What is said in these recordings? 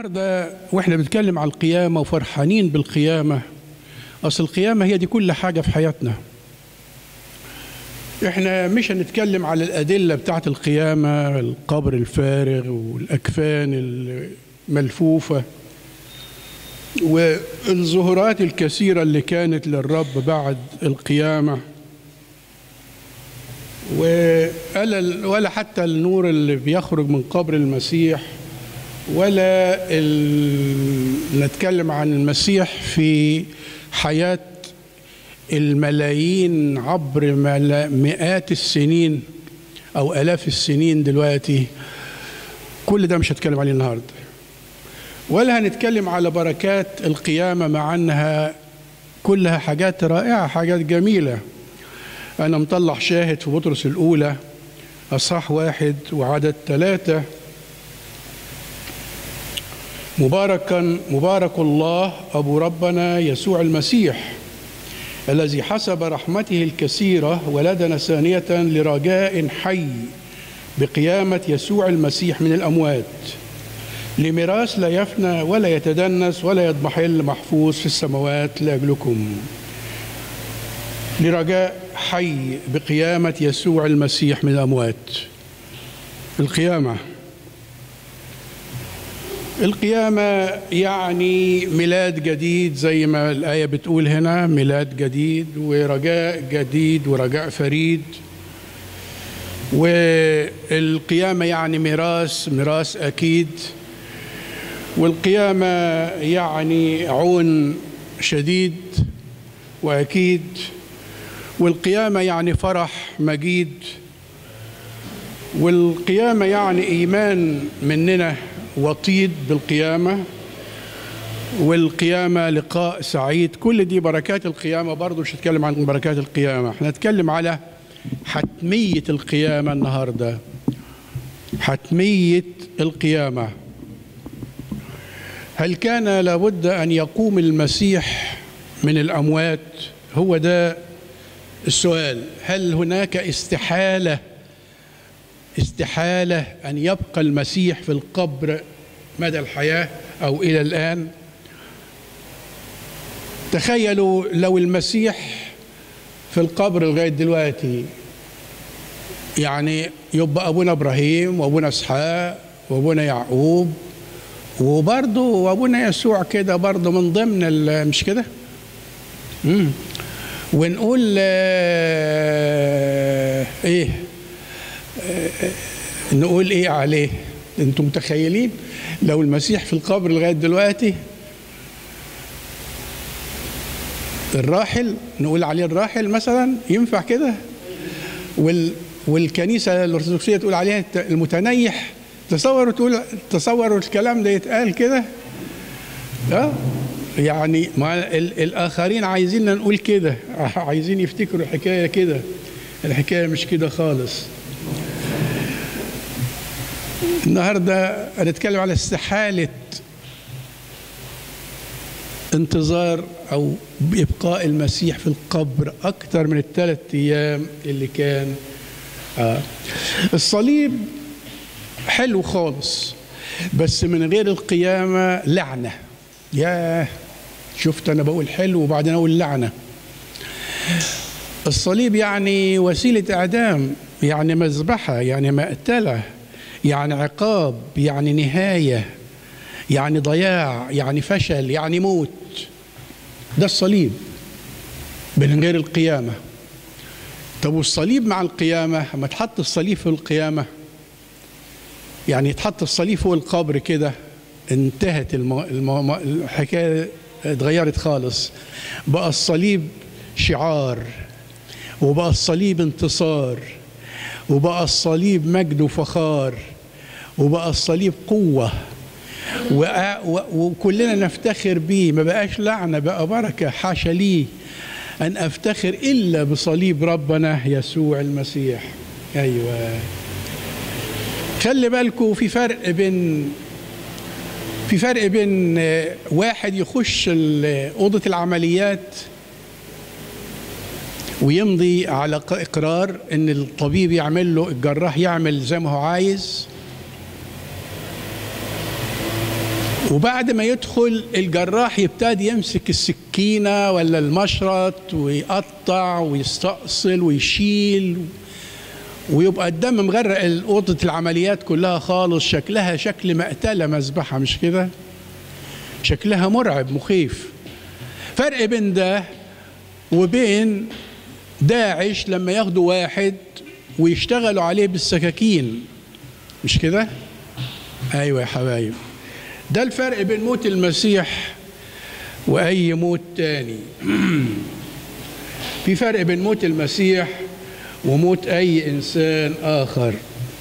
النهارده واحنا بنتكلم على القيامه وفرحانين بالقيامه اصل القيامه هي دي كل حاجه في حياتنا احنا مش هنتكلم على الادله بتاعت القيامه القبر الفارغ والاكفان الملفوفه والظهورات الكثيره اللي كانت للرب بعد القيامه ولا ولا حتى النور اللي بيخرج من قبر المسيح ولا ال... نتكلم عن المسيح في حياة الملايين عبر ملا... مئات السنين أو آلاف السنين دلوقتي كل ده مش هتكلم عليه النهاردة ولا هنتكلم على بركات القيامة مع أنها كلها حاجات رائعة حاجات جميلة أنا مطلع شاهد في بطرس الأولى أصح واحد وعدد ثلاثة مباركا مبارك الله ابو ربنا يسوع المسيح الذي حسب رحمته الكثيره ولدنا ثانيه لرجاء حي بقيامه يسوع المسيح من الاموات لميراث لا يفنى ولا يتدنس ولا يضمحل محفوظ في السماوات لاجلكم لرجاء حي بقيامه يسوع المسيح من الاموات القيامه القيامة يعني ميلاد جديد زي ما الآية بتقول هنا ميلاد جديد ورجاء جديد ورجاء فريد والقيامة يعني ميراث ميراث أكيد والقيامة يعني عون شديد وأكيد والقيامة يعني فرح مجيد والقيامة يعني إيمان مننا وطيد بالقيامة والقيامة لقاء سعيد كل دي بركات القيامة برضو مش هتكلم عن بركات القيامة احنا هنتكلم على حتمية القيامة النهاردة حتمية القيامة هل كان لابد أن يقوم المسيح من الأموات هو ده السؤال هل هناك استحاله استحالة أن يبقى المسيح في القبر مدى الحياة أو إلى الآن تخيلوا لو المسيح في القبر لغاية دلوقتي يعني يبقى أبونا إبراهيم وأبونا إسحاق وأبونا يعقوب وبرضه وأبونا يسوع كده برضه من ضمن مش كده؟ مم. ونقول آه إيه نقول ايه عليه انتم متخيلين لو المسيح في القبر لغايه دلوقتي الراحل نقول عليه الراحل مثلا ينفع كده وال والكنيسه الارثوذكسيه تقول عليها المتنيح تصوروا تقول تصوروا الكلام ده يتقال كده اه يعني ما الاخرين عايزيننا نقول كده عايزين يفتكروا الحكايه كده الحكايه مش كده خالص النهارده هنتكلم على استحاله انتظار او ابقاء المسيح في القبر اكثر من الثلاث ايام اللي كان آه. الصليب حلو خالص بس من غير القيامه لعنه يا شفت انا بقول حلو وبعدين اقول لعنه الصليب يعني وسيله اعدام يعني مذبحه يعني مقتله يعني عقاب يعني نهايه يعني ضياع يعني فشل يعني موت ده الصليب من غير القيامه طب والصليب مع القيامه اما تحط الصليب في القيامه يعني يتحط الصليب فوق القبر كده انتهت المو... المو... الحكايه اتغيرت خالص بقى الصليب شعار وبقى الصليب انتصار وبقى الصليب مجد وفخار وبقى الصليب قوة وكلنا نفتخر بيه ما بقاش لعنة بقى بركة حاشا لي أن أفتخر إلا بصليب ربنا يسوع المسيح أيوة خلي بالكم في فرق بين في فرق بين واحد يخش أوضة العمليات ويمضي على اقرار ان الطبيب يعمل له الجراح يعمل زي ما هو عايز وبعد ما يدخل الجراح يبتدي يمسك السكينة ولا المشرط ويقطع ويستأصل ويشيل ويبقى الدم مغرق أوضة العمليات كلها خالص شكلها شكل مقتلة مذبحة مش كده؟ شكلها مرعب مخيف فرق بين ده وبين داعش لما ياخدوا واحد ويشتغلوا عليه بالسكاكين مش كده؟ ايوه يا حبايب ده الفرق بين موت المسيح واي موت تاني في فرق بين موت المسيح وموت اي انسان اخر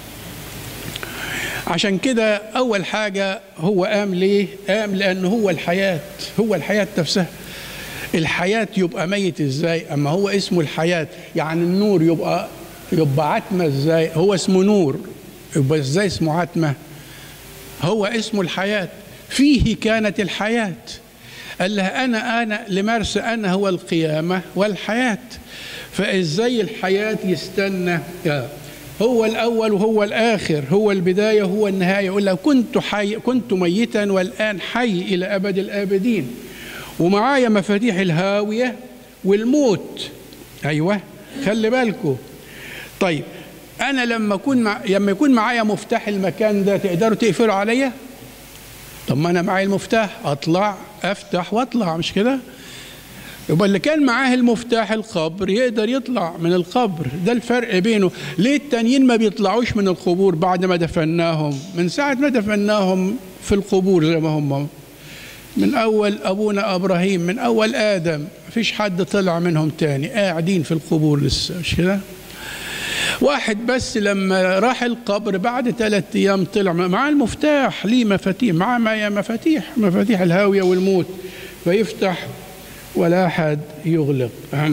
عشان كده اول حاجه هو قام ليه قام لانه هو الحياه هو الحياه نفسها الحياه يبقى ميت ازاي اما هو اسمه الحياه يعني النور يبقى يبقى عتمه ازاي هو اسمه نور يبقى ازاي اسمه عتمه هو اسمه الحياه فيه كانت الحياه قال لها انا انا لمرسى انا هو القيامه والحياه فازاي الحياه يستنى هو الاول وهو الاخر هو البدايه هو النهايه يقول لو كنت حي كنت ميتا والان حي الى ابد الابدين ومعايا مفاتيح الهاويه والموت ايوه خلي بالكم طيب انا لما اكون مع... لما يكون معايا مفتاح المكان ده تقدروا تقفلوا عليا طب ما انا معايا المفتاح اطلع افتح واطلع مش كده يبقى اللي كان معاه المفتاح القبر يقدر يطلع من القبر ده الفرق بينه ليه التانيين ما بيطلعوش من القبور بعد ما دفناهم من ساعة ما دفناهم في القبور زي ما هم من أول أبونا إبراهيم من أول آدم مفيش حد طلع منهم تاني قاعدين في القبور لسه مش كده واحد بس لما راح القبر بعد ثلاثة أيام طلع مع المفتاح ليه مفاتيح معاه ما مفاتيح مفاتيح الهاوية والموت فيفتح ولا أحد يغلق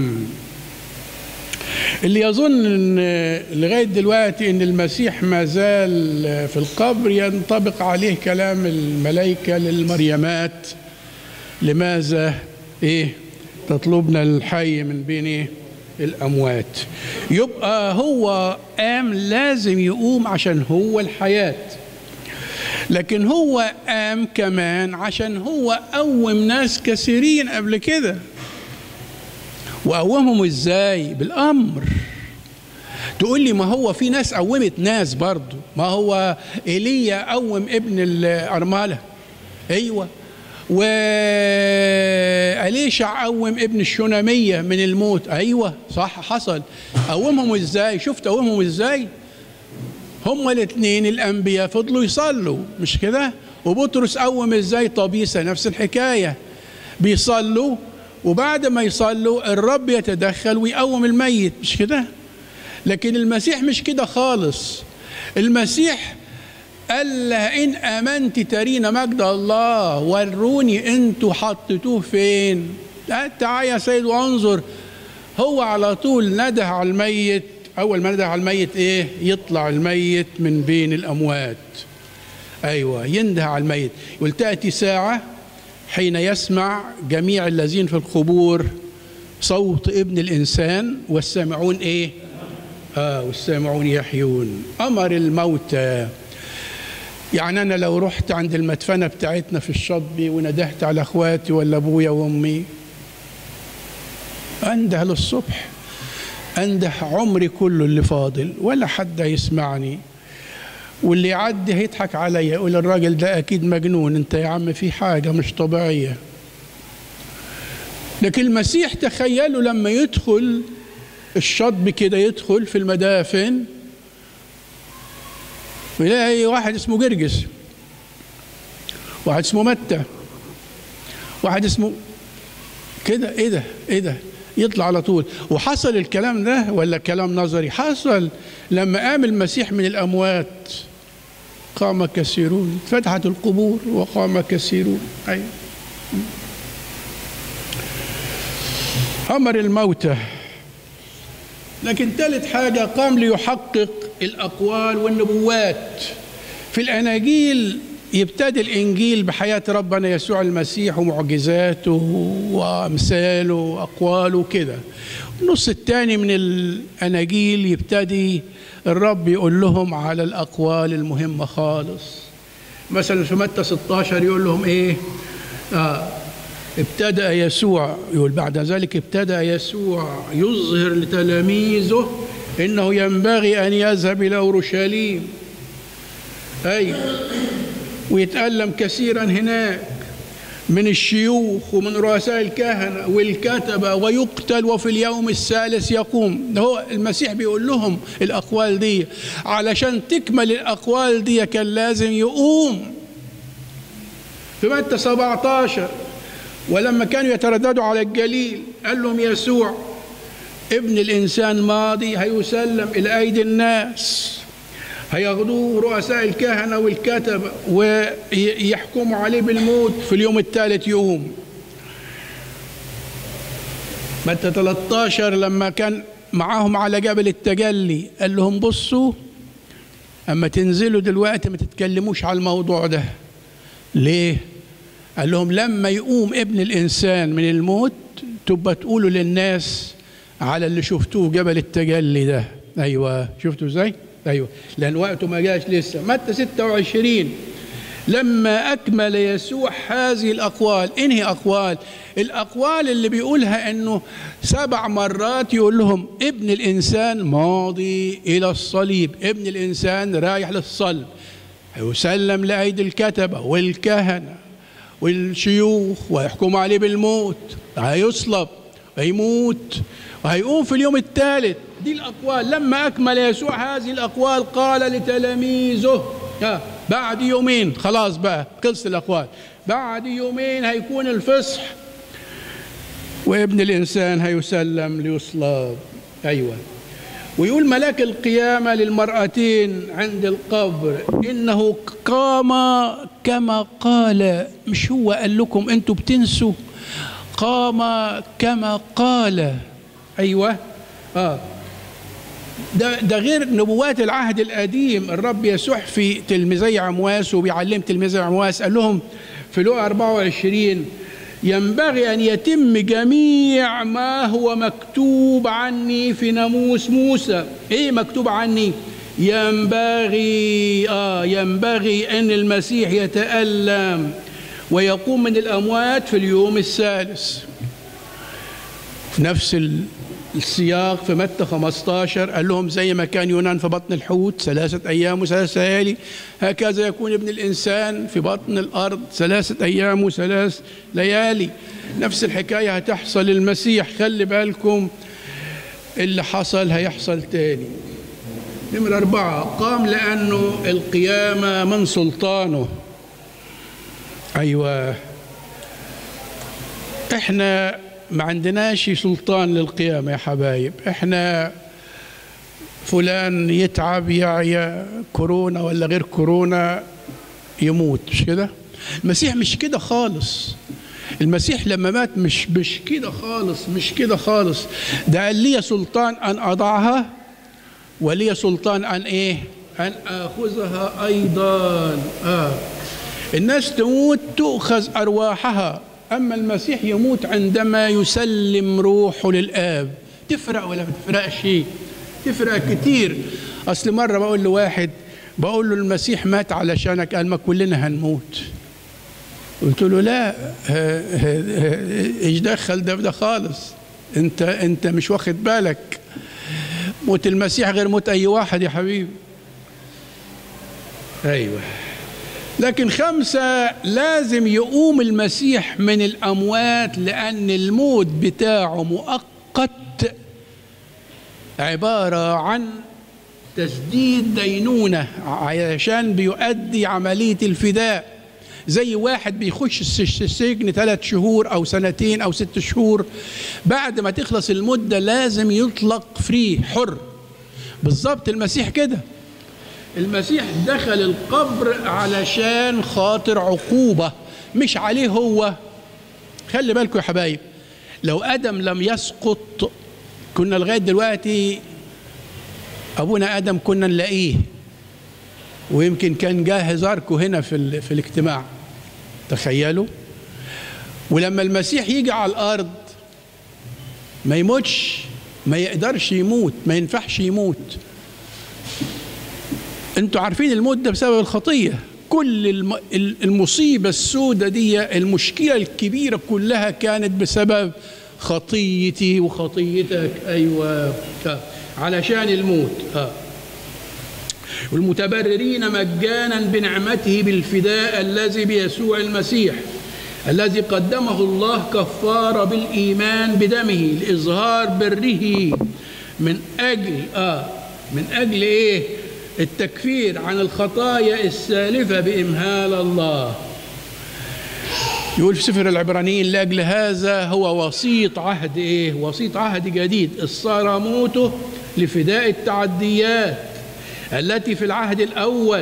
اللي يظن ان لغايه دلوقتي ان المسيح ما زال في القبر ينطبق عليه كلام الملائكه للمريمات لماذا ايه تطلبنا الحي من بين إيه؟ الاموات يبقى هو قام لازم يقوم عشان هو الحياه لكن هو قام كمان عشان هو قوم ناس كثيرين قبل كده وقومهم ازاي بالامر تقول لي ما هو في ناس قومت ناس برضه ما هو ايليا قوم ابن الارمله ايوه وأليشع قوم ابن الشنامية من الموت أيوة صح حصل قومهم إزاي شفت قومهم إزاي هما الاثنين الأنبياء فضلوا يصلوا مش كده وبطرس قوم إزاي طبيسة نفس الحكاية بيصلوا وبعد ما يصلوا الرب يتدخل ويقوم الميت مش كده لكن المسيح مش كده خالص المسيح قال لها إن آمنت ترين مجد الله وروني أنتوا حطيتوه فين تعال يا سيد وانظر هو على طول نده على الميت أول ما نده على الميت إيه يطلع الميت من بين الأموات أيوة ينده على الميت يقول تأتي ساعة حين يسمع جميع الذين في القبور صوت ابن الإنسان والسامعون إيه آه والسامعون يحيون أمر الموتى يعني أنا لو رحت عند المدفنة بتاعتنا في الشطبي وندهت على أخواتي ولا أبويا وأمي أنده للصبح أنده عمري كله اللي فاضل ولا حد هيسمعني واللي يعدي هيضحك عليا يقول الراجل ده أكيد مجنون أنت يا عم في حاجة مش طبيعية لكن المسيح تخيلوا لما يدخل الشطب كده يدخل في المدافن ويلاقي واحد اسمه جرجس واحد اسمه متى واحد اسمه كده ايه ده ايه ده يطلع على طول وحصل الكلام ده ولا كلام نظري حصل لما قام المسيح من الاموات قام كثيرون فتحت القبور وقام كثيرون ايوه امر الموتى لكن ثالث حاجه قام ليحقق الاقوال والنبوات في الاناجيل يبتدي الانجيل بحياه ربنا يسوع المسيح ومعجزاته وامثاله واقواله كده النص الثاني من الاناجيل يبتدي الرب يقول لهم على الاقوال المهمه خالص مثلا في متى 16 يقول لهم ايه آه ابتدأ يسوع يقول بعد ذلك ابتدأ يسوع يظهر لتلاميذه انه ينبغي ان يذهب الى اورشليم اي ويتألم كثيرا هناك من الشيوخ ومن رؤساء الكهنة والكتبة ويقتل وفي اليوم الثالث يقوم ده هو المسيح بيقول لهم الأقوال دي علشان تكمل الأقوال دي كان لازم يقوم في متى 17 ولما كانوا يترددوا على الجليل قال لهم يسوع ابن الإنسان ماضي هيسلم إلى أيدي الناس هياخدوه رؤساء الكهنة والكتبة ويحكموا عليه بالموت في اليوم الثالث يقوم متى 13 لما كان معاهم على جبل التجلي قال لهم بصوا أما تنزلوا دلوقتي ما تتكلموش على الموضوع ده ليه؟ قال لهم لما يقوم ابن الإنسان من الموت تبقى تقولوا للناس على اللي شفتوه جبل التجلي ده أيوة شفتوا ازاي؟ ايوه لان وقته ما جاش لسه متى 26 لما اكمل يسوع هذه الاقوال انهي اقوال الاقوال اللي بيقولها انه سبع مرات يقول لهم ابن الانسان ماضي الى الصليب ابن الانسان رايح للصلب هيسلم لايدي الكتبه والكهنه والشيوخ ويحكموا عليه بالموت هيصلب هيموت وهيقوم في اليوم الثالث دي الأقوال لما أكمل يسوع هذه الأقوال قال لتلاميذه بعد يومين خلاص بقى خلص الأقوال بعد يومين هيكون الفصح وابن الإنسان هيسلم ليصلب أيوة ويقول ملاك القيامة للمرأتين عند القبر إنه قام كما قال مش هو قال لكم أنتوا بتنسوا قام كما قال أيوة آه ده ده غير نبوات العهد القديم الرب يسوع في تلميذي عمواس وبيعلم تلميذي عمواس قال لهم في لقا 24 ينبغي ان يتم جميع ما هو مكتوب عني في ناموس موسى ايه مكتوب عني ينبغي اه ينبغي ان المسيح يتالم ويقوم من الاموات في اليوم الثالث نفس السياق في متى 15 قال لهم زي ما كان يونان في بطن الحوت ثلاثة أيام وثلاث ليالي هكذا يكون ابن الإنسان في بطن الأرض ثلاثة أيام وثلاث ليالي نفس الحكاية هتحصل للمسيح خلي بالكم اللي حصل هيحصل تاني نمرة أربعة قام لأنه القيامة من سلطانه أيوة إحنا ما عندناش سلطان للقيامة يا حبايب احنا فلان يتعب يعيا كورونا ولا غير كورونا يموت مش كده المسيح مش كده خالص المسيح لما مات مش مش كده خالص مش كده خالص ده قال لي سلطان ان اضعها ولي سلطان ان ايه ان اخذها ايضا اه الناس تموت تؤخذ ارواحها أما المسيح يموت عندما يسلم روحه للآب تفرق ولا ما تفرقش تفرق كتير أصل مرة بقول لواحد بقول له المسيح مات علشانك قال ما كلنا هنموت قلت له لا ايش دخل ده ده خالص انت انت مش واخد بالك موت المسيح غير موت اي واحد يا حبيبي ايوه لكن خمسة لازم يقوم المسيح من الأموات لأن الموت بتاعه مؤقت عبارة عن تسديد دينونة عشان بيؤدي عملية الفداء زي واحد بيخش السجن ثلاث شهور أو سنتين أو ست شهور بعد ما تخلص المدة لازم يطلق فري حر بالظبط المسيح كده المسيح دخل القبر علشان خاطر عقوبة مش عليه هو خلي بالكم يا حبايب لو آدم لم يسقط كنا لغاية دلوقتي أبونا آدم كنا نلاقيه ويمكن كان جاه هزاركو هنا في, في الاجتماع تخيلوا ولما المسيح يجي على الأرض ما يموتش ما يقدرش يموت ما ينفعش يموت انتوا عارفين الموت ده بسبب الخطيه كل الم- ال- المصيبة السوداء دي المشكلة الكبيرة كلها كانت بسبب خطيتي وخطيتك أيوة آه. علشان الموت آه. والمتبررين مجانا بنعمته بالفداء الذي بيسوع المسيح الذي قدمه الله كفارة بالإيمان بدمه لإظهار بره من أجل آه من أجل إيه؟ التكفير عن الخطايا السالفة بإمهال الله يقول في سفر العبرانيين لاجل هذا هو وسيط عهد ايه؟ وسيط عهد جديد صار موته لفداء التعديات التي في العهد الاول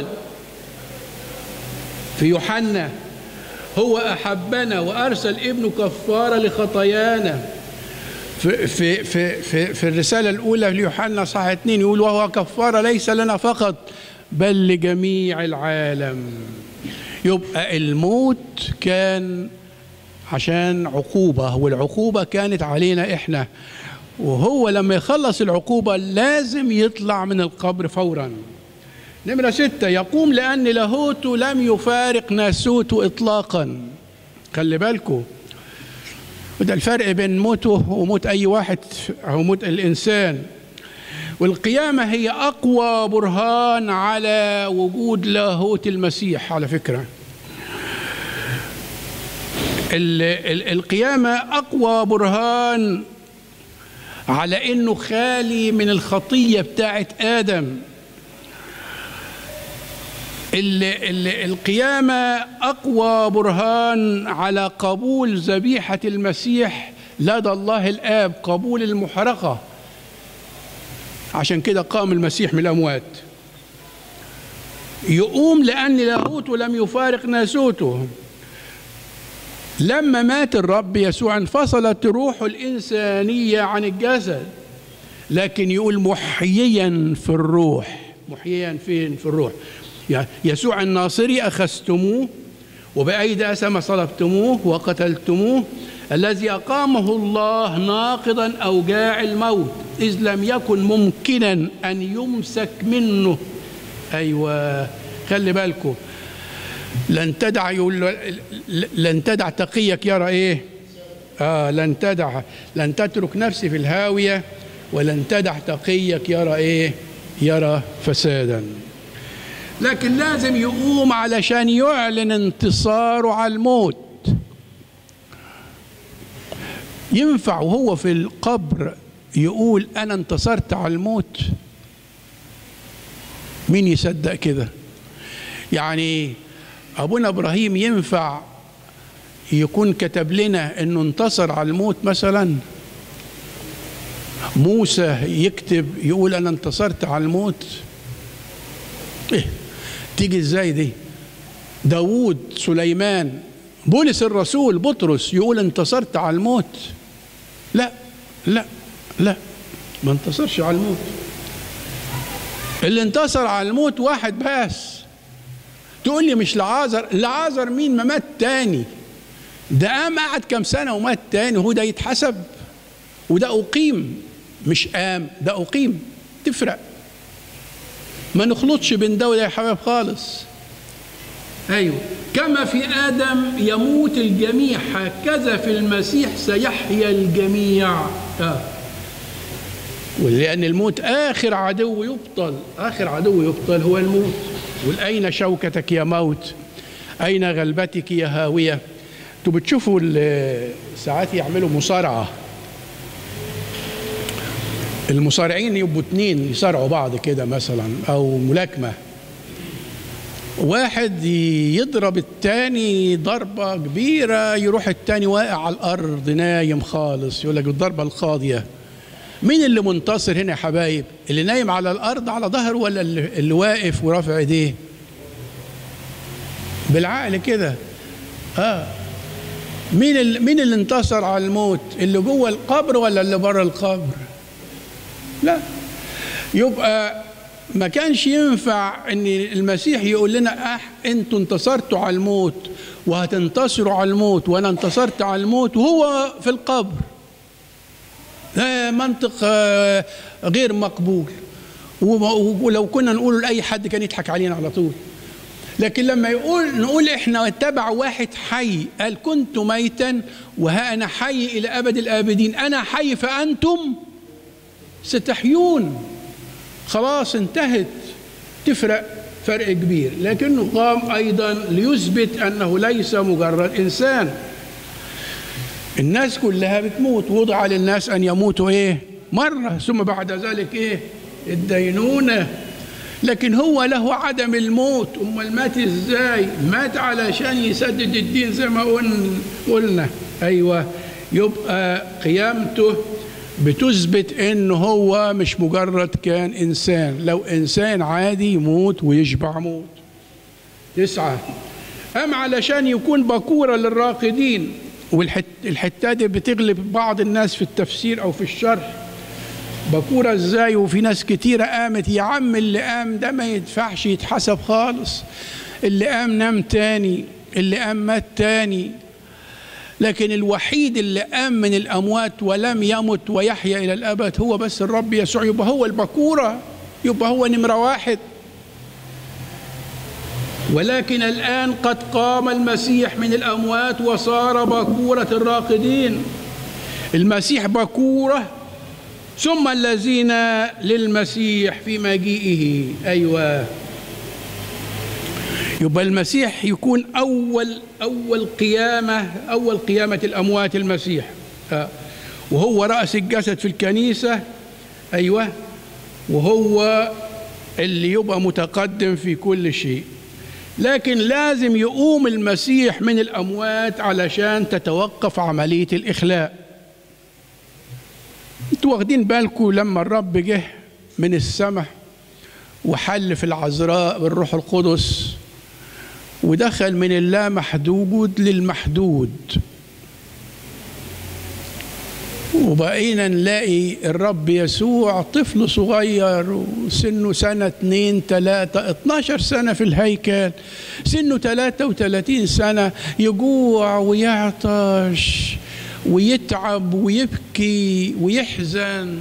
في يوحنا هو احبنا وارسل ابنه كفاره لخطايانا في في في في, في الرساله الاولى ليوحنا صح اتنين يقول وهو كفاره ليس لنا فقط بل لجميع العالم يبقى الموت كان عشان عقوبة والعقوبة كانت علينا إحنا وهو لما يخلص العقوبة لازم يطلع من القبر فورا نمرة ستة يقوم لأن لاهوته لم يفارق ناسوته إطلاقا خلي بالكم وده الفرق بين موته وموت أي واحد أو موت الإنسان والقيامة هي أقوى برهان على وجود لاهوت المسيح على فكرة ال- ال- القيامة أقوى برهان على إنه خالي من الخطية بتاعت آدم ال- ال- القيامة أقوى برهان على قبول ذبيحة المسيح لدى الله الآب قبول المحرقة عشان كده قام المسيح من الأموات يقوم لأن لاهوته لم يفارق ناسوته لما مات الرب يسوع انفصلت روحه الإنسانية عن الجسد لكن يقول محييا في الروح محييا فين في الروح يعني يسوع الناصري أخذتموه وبأيدي أسمى صلبتموه وقتلتموه الذي أقامه الله ناقضا أوجاع الموت إذ لم يكن ممكنا أن يمسك منه أيوة خلي بالكم لن تدع يقول له- لن تدع تقيك يرى ايه اه لن تدع لن تترك نفسي في الهاويه ولن تدع تقيك يرى ايه يرى فسادا لكن لازم يقوم علشان يعلن انتصاره على الموت ينفع وهو في القبر يقول انا انتصرت على الموت مين يصدق كده يعني ابونا ابراهيم ينفع يكون كتب لنا انه انتصر على الموت مثلا موسى يكتب يقول انا انتصرت على الموت ايه تيجي ازاي دي داوود سليمان بولس الرسول بطرس يقول انتصرت على الموت لا لا لا ما انتصرش على الموت اللي انتصر على الموت واحد بس تقول لي مش لعازر لعازر مين ما مات تاني ده قام قعد كام سنة ومات تاني هو ده يتحسب وده أقيم مش قام ده أقيم تفرق ما نخلطش بين ده وده يا حبايب خالص أيوه كما في آدم يموت الجميع هكذا في المسيح سيحيا الجميع آه. ولأن الموت آخر عدو يبطل آخر عدو يبطل هو الموت قل أين شوكتك يا موت أين غلبتك يا هاوية انتوا بتشوفوا ال- ساعات يعملوا مصارعة المصارعين يبقوا اتنين يصارعوا بعض كده مثلا أو ملاكمة واحد يضرب التاني ضربة كبيرة يروح التاني واقع على الأرض نايم خالص يقول لك الضربة القاضية مين اللي منتصر هنا يا حبايب اللي نايم على الأرض على ظهره ولا اللي, اللي واقف ورافع ايديه بالعقل كده اه مين اللي مين اللي انتصر على الموت اللي جوه القبر ولا اللي بره القبر لا يبقى ما كانش ينفع ان المسيح يقول لنا أح انتوا انتصرتوا على الموت وهتنتصروا على الموت وانا انتصرت على الموت وهو في القبر ده منطق آه، غير مقبول وما- ولو كنا نقوله لاي حد كان يضحك علينا على طول لكن لما يقول نقول احنا اتبع واحد حي قال كنت ميتا وها انا حي الى ابد الابدين انا حي فانتم ستحيون خلاص انتهت تفرق فرق كبير لكنه قام ايضا ليثبت انه ليس مجرد انسان الناس كلها بتموت وضع للناس ان يموتوا ايه مره ثم بعد ذلك ايه الدينونه لكن هو له عدم الموت امال مات ازاي مات علشان يسدد الدين زي ما قلنا ايوه يبقى قيامته بتثبت ان هو مش مجرد كان انسان لو انسان عادي يموت ويشبع موت تسعة أم علشان يكون بكورة للراقدين والحتة دي بتغلب بعض الناس في التفسير أو في الشرح بكورة ازاي وفي ناس كتيرة قامت يا عم اللي قام ده ما يدفعش يتحسب خالص اللي قام نام تاني اللي قام مات تاني لكن الوحيد اللي قام من الأموات ولم يمت ويحيا إلى الأبد هو بس الرب يسوع يبقى هو البكورة يبقى هو نمرة واحد ولكن الآن قد قام المسيح من الأموات وصار بكورة الراقدين المسيح بكورة ثم الذين للمسيح في مجيئه أيوه يبقى المسيح يكون أول أول قيامة أول قيامة الأموات المسيح وهو رأس الجسد في الكنيسة أيوه وهو اللي يبقى متقدم في كل شيء لكن لازم يقوم المسيح من الأموات علشان تتوقف عملية الإخلاء انتوا واخدين بالكم لما الرب جه من السماء وحل في العذراء بالروح القدس ودخل من اللا محدود للمحدود وبقينا نلاقي الرب يسوع طفل صغير وسنه سنة اتنين تلاتة اتناشر سنة في الهيكل سنه تلاتة وتلاتين سنة يجوع ويعطش ويتعب ويبكي ويحزن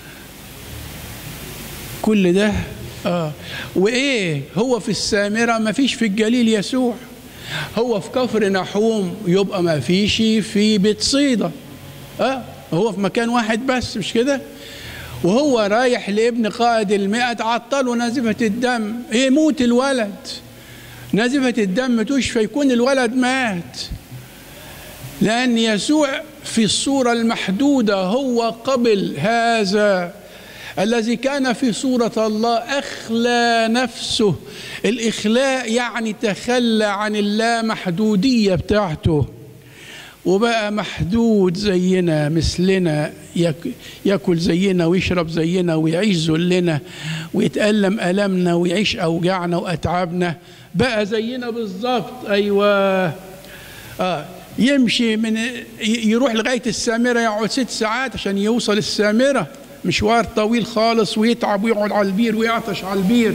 كل ده آه. وايه هو في السامره ما فيش في الجليل يسوع هو في كفر نحوم يبقى ما فيش في بيت صيدا اه هو في مكان واحد بس مش كده وهو رايح لابن قائد المئة عطله نازفة الدم يموت الولد نازفة الدم تشفى يكون الولد مات لأن يسوع في الصورة المحدودة هو قبل هذا الذي كان في صورة الله أخلى نفسه الإخلاء يعني تخلى عن اللامحدودية بتاعته وبقى محدود زينا مثلنا ياكل زينا ويشرب زينا ويعيش ذلنا ويتألم ألمنا ويعيش أوجاعنا وأتعابنا بقى زينا بالظبط أيوة آه يمشي من يروح لغاية السامرة يقعد ست ساعات عشان يوصل السامرة مشوار طويل خالص ويتعب ويقعد على البير ويعطش على البير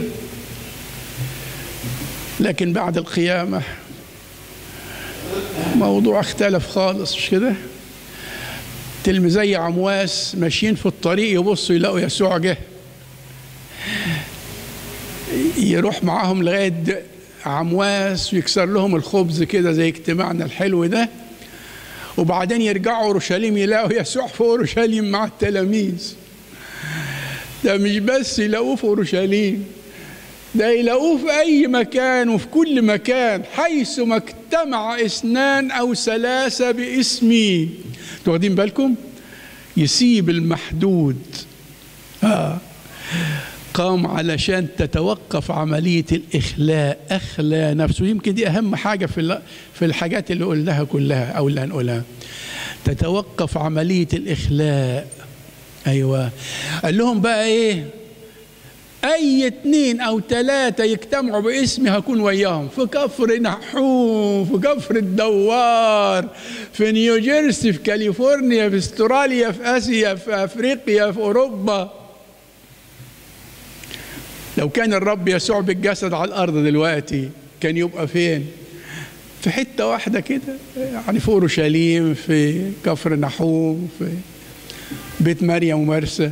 لكن بعد القيامة موضوع اختلف خالص مش كده تلميذي عمواس ماشيين في الطريق يبصوا يلاقوا يسوع جه يروح معاهم لغاية عمواس ويكسر لهم الخبز كده زي اجتماعنا الحلو ده وبعدين يرجعوا اورشليم يلاقوا يسوع في اورشليم مع التلاميذ ده مش بس يلاقوه في اورشليم ده يلاقوه في اي مكان وفي كل مكان حيث ما اجتمع اثنان او ثلاثه باسمي انتوا واخدين بالكم يسيب المحدود آه. قام علشان تتوقف عملية الإخلاء أخلى نفسه يمكن دي أهم حاجة في في الحاجات اللي قلناها كلها أو اللي هنقولها تتوقف عملية الإخلاء أيوة قال لهم بقى إيه أي اتنين أو تلاتة يجتمعوا باسمي هكون وياهم في كفر نحوم في كفر الدوار في نيوجيرسي في كاليفورنيا في استراليا في آسيا في أفريقيا في أوروبا لو كان الرب يسوع بالجسد على الأرض دلوقتي كان يبقى فين؟ في حتة واحدة كده يعني في أورشليم في كفر نحوم في بيت مريم ومرسى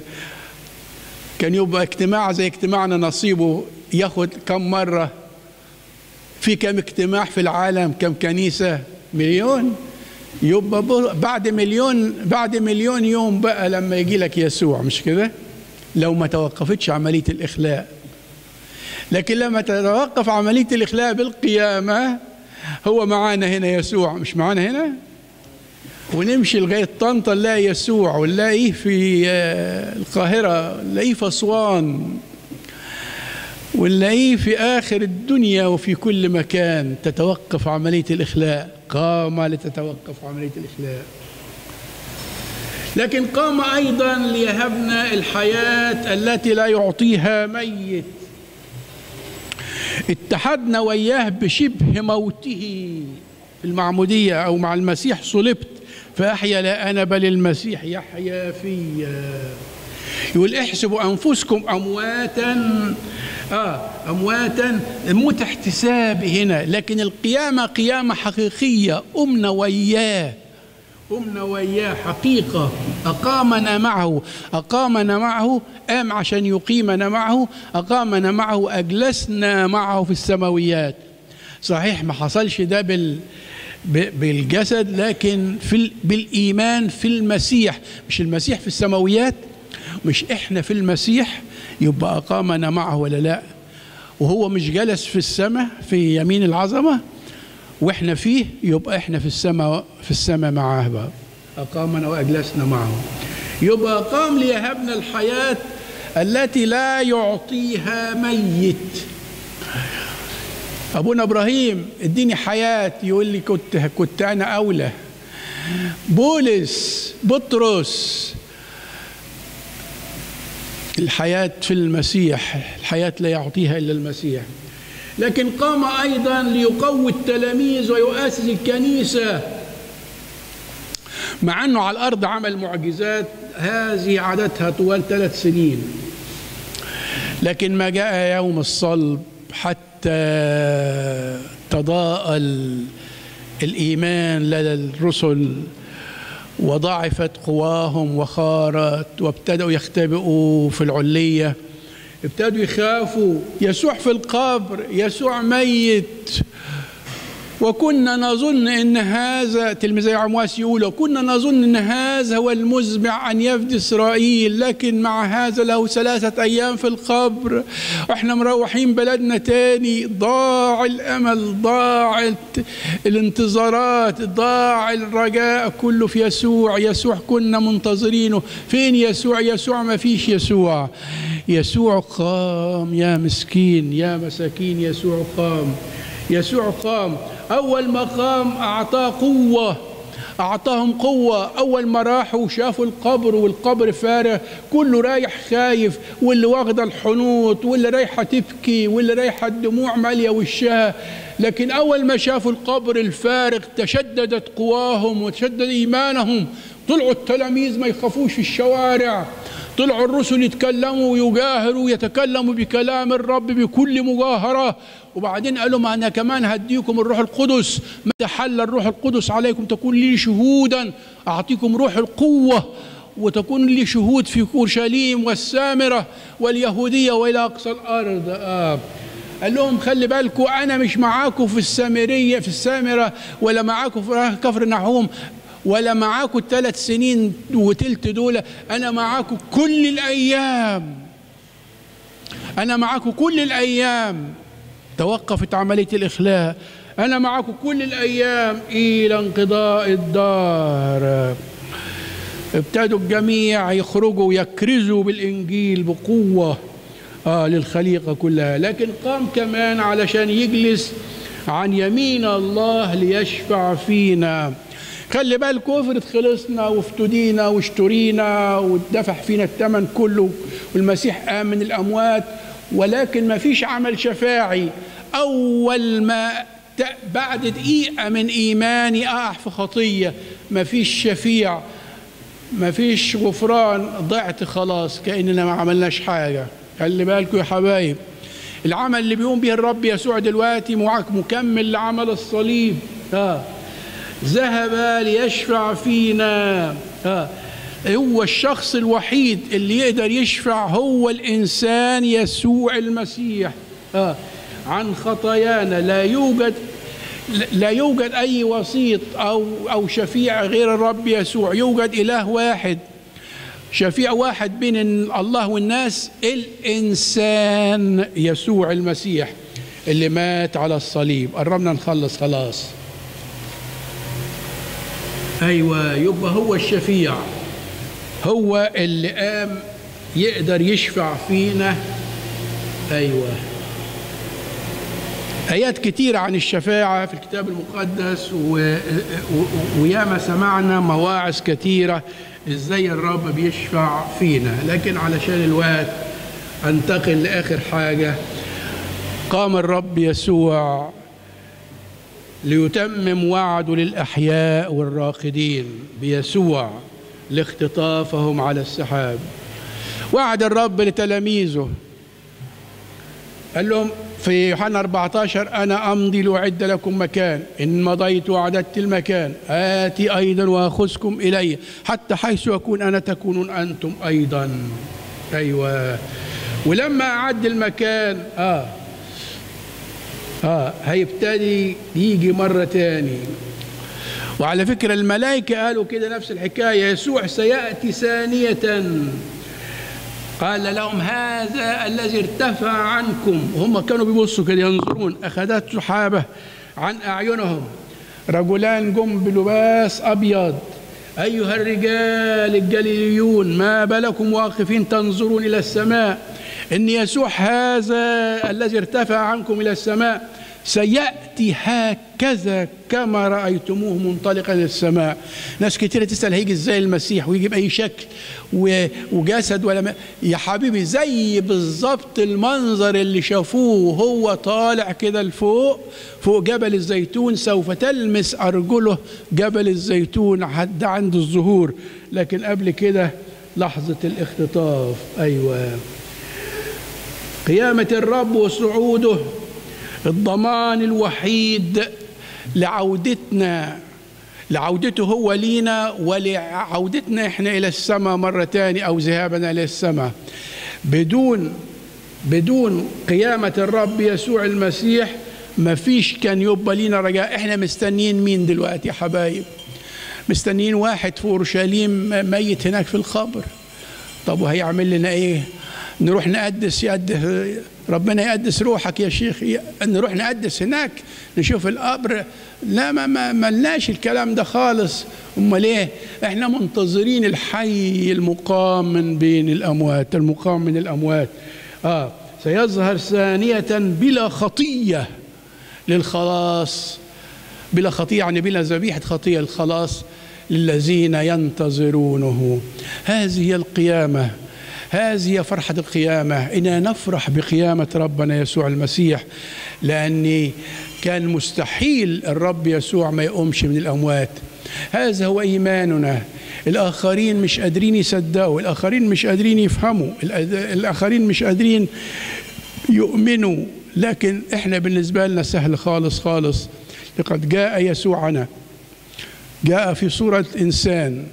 كان يبقى اجتماع زي اجتماعنا نصيبه ياخد كم مرة في كم اجتماع في العالم كم كنيسة مليون يبقى بعد مليون بعد مليون يوم بقى لما يجي لك يسوع مش كده لو ما توقفتش عملية الإخلاء لكن لما تتوقف عملية الإخلاء بالقيامة هو معانا هنا يسوع مش معانا هنا ونمشي لغاية طنطا نلاقي يسوع ونلاقيه في القاهرة نلاقيه في أسوان ونلاقيه في آخر الدنيا وفي كل مكان تتوقف عملية الإخلاء قام لتتوقف عملية الإخلاء لكن قام أيضا ليهبنا الحياة التي لا يعطيها ميت اتحدنا وياه بشبه موته في المعمودية أو مع المسيح صلبت فأحيا لا أنا بل المسيح يحيا فيا يقول احسبوا أنفسكم أمواتا آه أمواتا موت احتساب هنا لكن القيامة قيامة حقيقية أمنا وياه أمنا وياه حقيقة أقامنا معه أقامنا معه قام عشان يقيمنا معه أقامنا معه أجلسنا معه في السماويات صحيح ما حصلش ده بال بالجسد لكن في بالإيمان في المسيح مش المسيح في السماويات مش إحنا في المسيح يبقى أقامنا معه ولا لا وهو مش جلس في السماء في يمين العظمة واحنا فيه يبقى احنا في السماء في السماء معاه بقى أقامنا وأجلسنا معه يبقى قام ليهبنا الحياة التي لا يعطيها ميت أبونا إبراهيم اديني حياة يقول لي كنت كنت أنا أولى بولس بطرس الحياة في المسيح الحياة لا يعطيها إلا المسيح لكن قام أيضا ليقوي التلاميذ ويؤسس الكنيسة مع أنه على الأرض عمل معجزات هذه عادتها طوال ثلاث سنين لكن ما جاء يوم الصلب حتى تضاءل الإيمان لدى الرسل وضعفت قواهم وخارت وابتدأوا يختبئوا في العلية ابتدوا يخافوا يسوع في القبر يسوع ميت وكنا نظن ان هذا تلميذي عمواس يقول وكنا نظن ان هذا هو المزمع ان يفدي اسرائيل لكن مع هذا له ثلاثه ايام في القبر واحنا مروحين بلدنا تاني ضاع الامل ضاعت الانتظارات ضاع الرجاء كله في يسوع يسوع كنا منتظرينه فين يسوع يسوع ما فيش يسوع يسوع قام يا مسكين يا مساكين يسوع قام يسوع قام أول ما قام أعطاه قوة أعطاهم قوة أول ما راحوا شافوا القبر والقبر فارغ كله رايح خايف واللي واخدة الحنوط واللي رايحة تبكي واللي رايحة الدموع مالية وشها لكن أول ما شافوا القبر الفارغ تشددت قواهم وتشدد إيمانهم طلعوا التلاميذ ما يخافوش في الشوارع طلعوا الرسل يتكلموا ويجاهروا ويتكلموا بكلام الرب بكل مجاهرة وبعدين قالوا ما أنا كمان هديكم الروح القدس متى حل الروح القدس عليكم تكون لي شهودا أعطيكم روح القوة وتكون لي شهود في اورشليم والسامره واليهوديه والى اقصى الارض آه. قال لهم خلي بالكم انا مش معاكم في السامريه في السامره ولا معاكم في كفر نحوم ولا معاكم الثلاث سنين وتلت دول انا معاكم كل الايام انا معاكم كل الايام توقفت عمليه الاخلاء انا معاكم كل الايام الى انقضاء الدار ابتدوا الجميع يخرجوا ويكرزوا بالانجيل بقوه آه للخليقه كلها لكن قام كمان علشان يجلس عن يمين الله ليشفع فينا خلي بالكم افرض خلصنا وافتدينا واشترينا واتدفع فينا الثمن كله والمسيح قام من الاموات ولكن ما فيش عمل شفاعي اول ما بعد دقيقه من ايماني اقع في خطيه ما فيش شفيع ما فيش غفران ضعت خلاص كاننا ما عملناش حاجه خلي بالكم يا حبايب العمل اللي بيقوم به الرب يسوع دلوقتي معاك مكمل لعمل الصليب اه ذهب ليشفع فينا آه. هو الشخص الوحيد اللي يقدر يشفع هو الإنسان يسوع المسيح آه. عن خطايانا لا يوجد لا يوجد أي وسيط أو أو شفيع غير الرب يسوع يوجد إله واحد شفيع واحد بين الله والناس الإنسان يسوع المسيح اللي مات على الصليب قربنا نخلص خلاص أيوة يبقى هو الشفيع هو اللي قام يقدر يشفع فينا أيوة آيات كتيرة عن الشفاعة في الكتاب المقدس و... و... وياما سمعنا مواعظ كتيرة ازاي الرب بيشفع فينا لكن علشان الوقت انتقل لآخر حاجة قام الرب يسوع ليتمم وعده للأحياء والراقدين بيسوع لاختطافهم على السحاب وعد الرب لتلاميذه قال لهم في يوحنا 14 أنا أمضي لأعد لكم مكان إن مضيت وأعددت المكان آتي أيضا وأخذكم إلي حتى حيث أكون أنا تكونون أنتم أيضا أيوة ولما أعد المكان آه آه هيبتدي يجي مرة تاني وعلى فكرة الملائكة قالوا كده نفس الحكاية يسوع سيأتي ثانية قال لهم هذا الذي ارتفع عنكم وهم كانوا بيبصوا كده ينظرون أخذت سحابة عن أعينهم رجلان جم بلباس أبيض أيها الرجال الجليليون ما بالكم واقفين تنظرون إلى السماء إن يسوع هذا الذي ارتفع عنكم إلى السماء سيأتي هكذا كما رأيتموه منطلقا إلى السماء ناس كتيرة تسأل هيجي ازاي المسيح ويجي بأي شكل وجسد ولا ما يا حبيبي زي بالظبط المنظر اللي شافوه هو طالع كده لفوق فوق جبل الزيتون سوف تلمس أرجله جبل الزيتون حد عند الظهور لكن قبل كده لحظة الاختطاف أيوة قيامة الرب وصعوده الضمان الوحيد لعودتنا لعودته هو لينا ولعودتنا احنا الى السماء مره تاني او ذهابنا الى السماء بدون بدون قيامه الرب يسوع المسيح ما فيش كان يبقى لينا رجاء احنا مستنيين مين دلوقتي يا حبايب مستنيين واحد في اورشليم ميت هناك في القبر طب وهيعمل لنا ايه نروح نقدس يقدس ربنا يقدس روحك يا شيخ نروح نقدس هناك نشوف القبر لا ما ما ملناش الكلام ده خالص امال ايه احنا منتظرين الحي المقام من بين الاموات المقام من الاموات اه سيظهر ثانية بلا خطية للخلاص بلا خطية يعني بلا ذبيحة خطية الخلاص للذين ينتظرونه هذه هي القيامة هذه فرحة القيامة إنا نفرح بقيامة ربنا يسوع المسيح لأن كان مستحيل الرب يسوع ما يقومش من الأموات هذا هو إيماننا الآخرين مش قادرين يصدقوا الآخرين مش قادرين يفهموا الآخرين مش قادرين يؤمنوا لكن إحنا بالنسبة لنا سهل خالص خالص لقد جاء يسوعنا جاء في صورة إنسان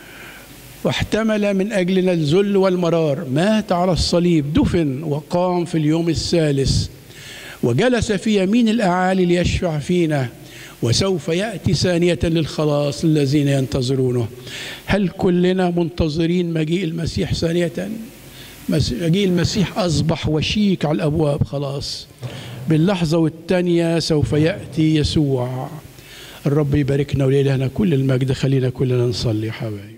واحتمل من أجلنا الذل والمرار مات على الصليب دفن وقام في اليوم الثالث وجلس في يمين الأعالي ليشفع فينا وسوف يأتي ثانية للخلاص الذين ينتظرونه هل كلنا منتظرين مجيء المسيح ثانية مجيء المسيح أصبح وشيك على الأبواب خلاص باللحظة والثانية سوف يأتي يسوع الرب يباركنا وليلهنا كل المجد خلينا كلنا نصلي حبايبي